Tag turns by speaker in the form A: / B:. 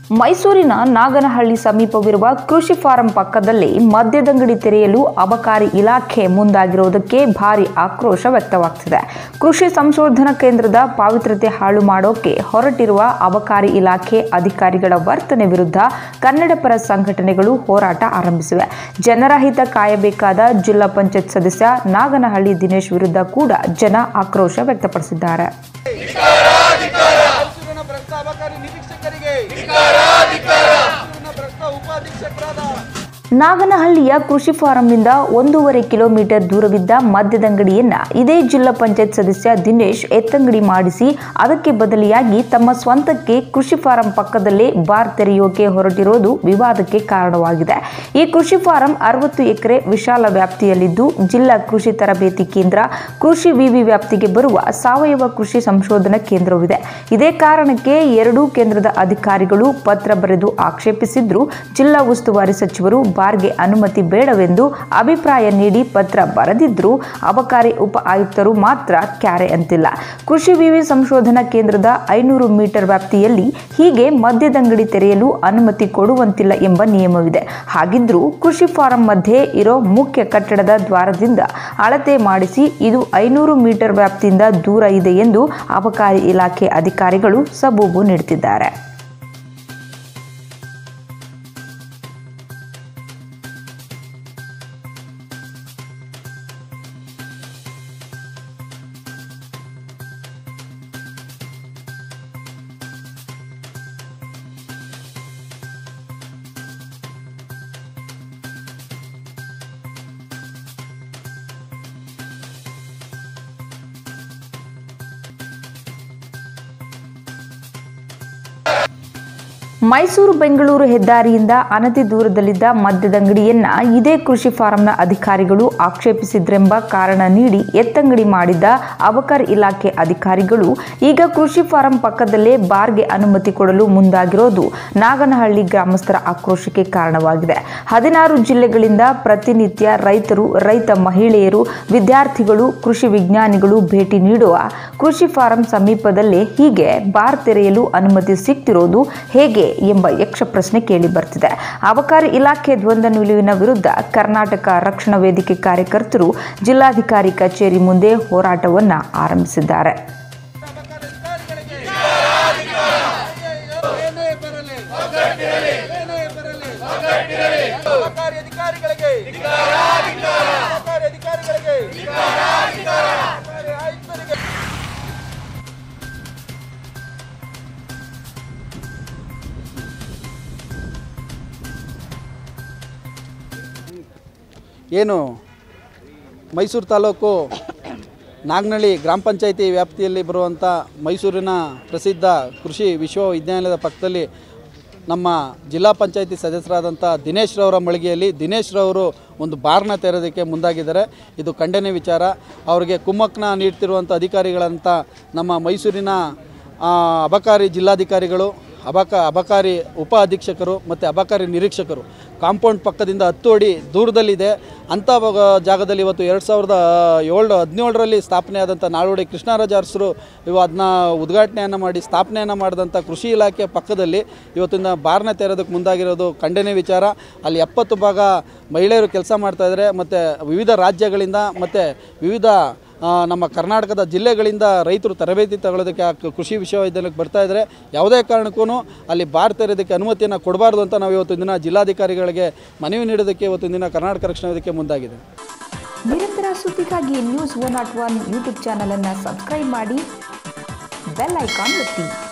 A: ಮೈಸೂರಿನ ನಾಗನಹಳ್ಳಿ ಸಮೀಪವಿರುವ ಕೃಷಿ ಫಾರಂ ಪಕ್ಕದಲ್ಲಿ ಮದ್ಯದಂಗಡಿ ತೆರೆಯಲು ಅಬಕಾರಿ ಇಲಾಖೆ ಮುಂದಾಗಿರುವುದಕ್ಕೆ ಭಾರಿ ಆಕ್ರೋಶ ವ್ಯಕ್ತವಾಗ್ತಿದೆ ಕೃಷಿ ಸಂಶೋಧನಾ ಕೇಂದ್ರದ ಪಾವಿತ್ರತೆ ಹಾಳು ಮಾಡೋಕೆ ಹೊರಟಿರುವ ಅಬಕಾರಿ ಇಲಾಖೆ ಅಧಿಕಾರಿಗಳ ವರ್ತನೆ ವಿರುದ್ಧ ಕನ್ನಡಪರ ಸಂಘಟನೆಗಳು ಹೋರಾಟ ಆರಂಭಿಸಿವೆ ಜನರ ಹಿತ ಕಾಯಬೇಕಾದ ಜಿಲ್ಲಾ ಪಂಚಾಯತ್ ಸದಸ್ಯ ನಾಗನಹಳ್ಳಿ ದಿನೇಶ್ ವಿರುದ್ಧ ಕೂಡ ಜನ ಆಕ್ರೋಶ ವ್ಯಕ್ತಪಡಿಸಿದ್ದಾರೆ
B: ಮೈಸೂರಿನ ಭ್ರಷ್ಟ ಅಬಕಾರಿ ನಿರೀಕ್ಷಕರಿಗೆ ಮೈಸೂರಿನ ಭ್ರಷ್ಟ ಉಪಾಧೀಕ್ಷಕರಾದ
A: ನಾಗನಹಳ್ಳಿಯ ಕೃಷಿ ಫಾರಂನಿಂದ ಒಂದೂವರೆ ಕಿಲೋಮೀಟರ್ ದೂರವಿದ್ದ ಮದ್ಯದಂಗಡಿಯನ್ನ ಇದೇ ಜಿಲ್ಲಾ ಪಂಚಾಯತ್ ಸದಸ್ಯ ದಿನೇಶ್ ಎತ್ತಂಗಡಿ ಮಾಡಿಸಿ ಅದಕ್ಕೆ ಬದಲಿಯಾಗಿ ತಮ್ಮ ಸ್ವಂತಕ್ಕೆ ಕೃಷಿ ಫಾರಂ ಪಕ್ಕದಲ್ಲೇ ಬಾರ್ ತೆರೆಯೋಕೆ ಹೊರಟಿರೋದು ವಿವಾದಕ್ಕೆ ಕಾರಣವಾಗಿದೆ ಈ ಕೃಷಿ ಫಾರಂ ಅರವತ್ತು ಎಕರೆ ವಿಶಾಲ ವ್ಯಾಪ್ತಿಯಲ್ಲಿದ್ದು ಜಿಲ್ಲಾ ಕೃಷಿ ತರಬೇತಿ ಕೇಂದ್ರ ಕೃಷಿ ವಿವಿ ವ್ಯಾಪ್ತಿಗೆ ಬರುವ ಸಾವಯವ ಕೃಷಿ ಸಂಶೋಧನಾ ಕೇಂದ್ರವಿದೆ ಇದೇ ಕಾರಣಕ್ಕೆ ಎರಡೂ ಕೇಂದ್ರದ ಅಧಿಕಾರಿಗಳು ಪತ್ರ ಬರೆದು ಆಕ್ಷೇಪಿಸಿದ್ರು ಜಿಲ್ಲಾ ಉಸ್ತುವಾರಿ ಸಚಿವರು ಬಾರ್ಗೆ ಅನುಮತಿ ಬೇಡವೆಂದು ಅಭಿಪ್ರಾಯ ನೀಡಿ ಪತ್ರ ಬರೆದಿದ್ರು ಅಬಕಾರಿ ಉಪ ಆಯುಕ್ತರು ಮಾತ್ರ ಕ್ಯಾರೆ ಅಂತಿಲ್ಲ ಕೃಷಿ ವಿವಿ ಸಂಶೋಧನಾ ಕೇಂದ್ರದ ಐನೂರು ಮೀಟರ್ ವ್ಯಾಪ್ತಿಯಲ್ಲಿ ಹೀಗೆ ಮದ್ಯದಂಗಡಿ ತೆರೆಯಲು ಅನುಮತಿ ಕೊಡುವಂತಿಲ್ಲ ಎಂಬ ನಿಯಮವಿದೆ ಹಾಗಿದ್ರೂ ಕೃಷಿ ಫಾರಂ ಮಧ್ಯೆ ಇರೋ ಮುಖ್ಯ ಕಟ್ಟಡದ ದ್ವಾರದಿಂದ ಅಳತೆ ಮಾಡಿಸಿ ಇದು ಐನೂರು ಮೀಟರ್ ವ್ಯಾಪ್ತಿಯಿಂದ ದೂರ ಇದೆ ಎಂದು ಅಬಕಾರಿ ಇಲಾಖೆ ಅಧಿಕಾರಿಗಳು ಸಬೂಬು ನೀಡುತ್ತಿದ್ದಾರೆ ಮೈಸೂರು ಬೆಂಗಳೂರು ಹೆದ್ದಾರಿಯಿಂದ ಅನತಿ ದೂರದಲ್ಲಿದ್ದ ಮದ್ಯದಂಗಡಿಯನ್ನ ಇದೇ ಕೃಷಿ ಫಾರಂನ ಅಧಿಕಾರಿಗಳು ಆಕ್ಷೇಪಿಸಿದ್ರೆಂಬ ಕಾರಣ ನೀಡಿ ಎತ್ತಂಗಡಿ ಮಾಡಿದ್ದ ಅಬಕಾರಿ ಇಲಾಖೆ ಅಧಿಕಾರಿಗಳು ಈಗ ಕೃಷಿ ಫಾರಂ ಪಕ್ಕದಲ್ಲೇ ಬಾರ್ಗೆ ಅನುಮತಿ ಕೊಡಲು ಮುಂದಾಗಿರೋದು ನಾಗನಹಳ್ಳಿ ಗ್ರಾಮಸ್ಥರ ಆಕ್ರೋಶಕ್ಕೆ ಕಾರಣವಾಗಿದೆ ಹದಿನಾರು ಜಿಲ್ಲೆಗಳಿಂದ ಪ್ರತಿನಿತ್ಯ ರೈತರು ರೈತ ಮಹಿಳೆಯರು ವಿದ್ಯಾರ್ಥಿಗಳು ಕೃಷಿ ವಿಜ್ಞಾನಿಗಳು ಭೇಟಿ ನೀಡುವ ಕೃಷಿ ಫಾರಂ ಸಮೀಪದಲ್ಲೇ ಹೀಗೆ ಬಾರ್ ತೆರೆಯಲು ಅನುಮತಿ ಸಿಗ್ತಿರೋದು ಹೇಗೆ ಎಂಬ ಯಕ್ಷ ಪ್ರಶ್ನೆ ಕೇಳಿ ಬರ್ತಿದೆ ಅಬಕಾರಿ ಇಲಾಖೆ ದ್ವಂದ್ವ ನಿಲುವಿನ ವಿರುದ್ಧ ಕರ್ನಾಟಕ ರಕ್ಷಣಾ ವೇದಿಕೆ ಕಾರ್ಯಕರ್ತರು ಜಿಲ್ಲಾಧಿಕಾರಿ ಕಚೇರಿ ಮುಂದೆ ಹೋರಾಟವನ್ನ ಆರಂಭಿಸಿದ್ದಾರೆ
B: ಏನೇ ಬರಲಿ ಏನೇ ಬರಲಿ ಅಬಕಾರಿ ಅಧಿಕಾರಿಗಳಿಗೆ ಅಬಕಾರಿ ಅಧಿಕಾರಿಗಳಿಗೆ ಅಬಕಾರಿ ಆಯುಕ್ತರಿಗೆ ಏನು ಮೈಸೂರು ತಾಲೂಕು ನಾಗನಹಳ್ಳಿ ಗ್ರಾಮ ಪಂಚಾಯಿತಿ ವ್ಯಾಪ್ತಿಯಲ್ಲಿ ಬರುವಂಥ ಮೈಸೂರಿನ ಪ್ರಸಿದ್ಧ ಕೃಷಿ ವಿಶ್ವವಿದ್ಯಾನಿಲಯದ ಪಕ್ಕದಲ್ಲಿ ನಮ್ಮ ಜಿಲ್ಲಾ ಪಂಚಾಯಿತಿ ಸದಸ್ಯರಾದಂಥ ದಿನೇಶ್ ರವರ ಮಳಿಗೆಯಲ್ಲಿ ದಿನೇಶ್ ರವರು ಒಂದು ಬಾರ್ನ ತೆರೆಯೋದಕ್ಕೆ ಮುಂದಾಗಿದ್ದಾರೆ ಇದು ಖಂಡನೆ ವಿಚಾರ ಅವರಿಗೆ ಕುಮ್ಮಕ್ನ ನೀಡ್ತಿರುವಂಥ ಅಧಿಕಾರಿಗಳಂತ ನಮ್ಮ ಮೈಸೂರಿನ ಆ, ಅಬಕಾರಿ ಜಿಲ್ಲಾಧಿಕಾರಿಗಳು ಅಬಕ ಅಬಕಾರಿ ಉಪ ಅಧೀಕ್ಷಕರು ಮತ್ತು ಅಬಕಾರಿ ನಿರೀಕ್ಷಕರು ಕಾಂಪೌಂಡ್ ಪಕ್ಕದಿಂದ ಹತ್ತು ಅಡಿ ದೂರದಲ್ಲಿದೆ ಅಂಥ ಬಗ- ಜಾಗದಲ್ಲಿ ಇವತ್ತು ಎರಡು ಸಾವಿರದ ಏಳು ಹದಿನೇಳರಲ್ಲಿ ಸ್ಥಾಪನೆ ಆದಂಥ ನಾಲ್ವಡಿ ಕೃಷ್ಣರಾಜ ಅರಸರು ಇವು ಅದನ್ನ ಉದ್ಘಾಟನೆಯನ್ನು ಮಾಡಿ ಸ್ಥಾಪನೆಯನ್ನು ಮಾಡಿದಂಥ ಕೃಷಿ ಇಲಾಖೆ ಪಕ್ಕದಲ್ಲಿ ಇವತ್ತಿನ ಬಾರ್ನ ತೆರೆಯೋದಕ್ಕೆ ಮುಂದಾಗಿರೋದು ಖಂಡನೆ ವಿಚಾರ ಅಲ್ಲಿ ಎಪ್ಪತ್ತು ಭಾಗ ಮಹಿಳೆಯರು ಕೆಲಸ ಮಾಡ್ತಾಯಿದ್ದಾರೆ ಮತ್ತು ವಿವಿಧ ರಾಜ್ಯಗಳಿಂದ ಮತ್ತು ವಿವಿಧ ಆ, ನಮ್ಮ ಕರ್ನಾಟಕದ ಜಿಲ್ಲೆಗಳಿಂದ ರೈತರು ತರಬೇತಿ ತಗೊಳ್ಳೋದಕ್ಕೆ ಆ ಕ- ಕೃಷಿ ವಿಶ್ವವಿದ್ಯಾಲಯಕ್ಕೆ ಬರ್ತಾ ಇದ್ದಾರೆ ಯಾವುದೇ ಕಾರಣಕ್ಕೂ ಅಲ್ಲಿ ಬಾರ್ ತೆರೆಯೋದಕ್ಕೆ ಅನುಮತಿಯನ್ನು ಕೊಡಬಾರ್ದು ಅಂತ ನಾವು ಇವತ್ತು ದಿನ ಜಿಲ್ಲಾಧಿಕಾರಿಗಳಿಗೆ ಮನವಿ ನೀಡೋದಕ್ಕೆ ಇವತ್ತು ದಿನ ಕರ್ನಾಟಕ ರಕ್ಷಣಾ ವೇದಿಕೆ ಮುಂದಾಗಿದೆ
A: ನಿರಂತರ ಸುದ್ದಿಗಾಗಿ news one not one YouTube channel ಅನ್ನು ಸಬ್ಸ್ಕ್ರೈಬ್ ಮಾಡಿ ಬೆಲ್ ಐಕಾನ್ ಒತ್ತಿ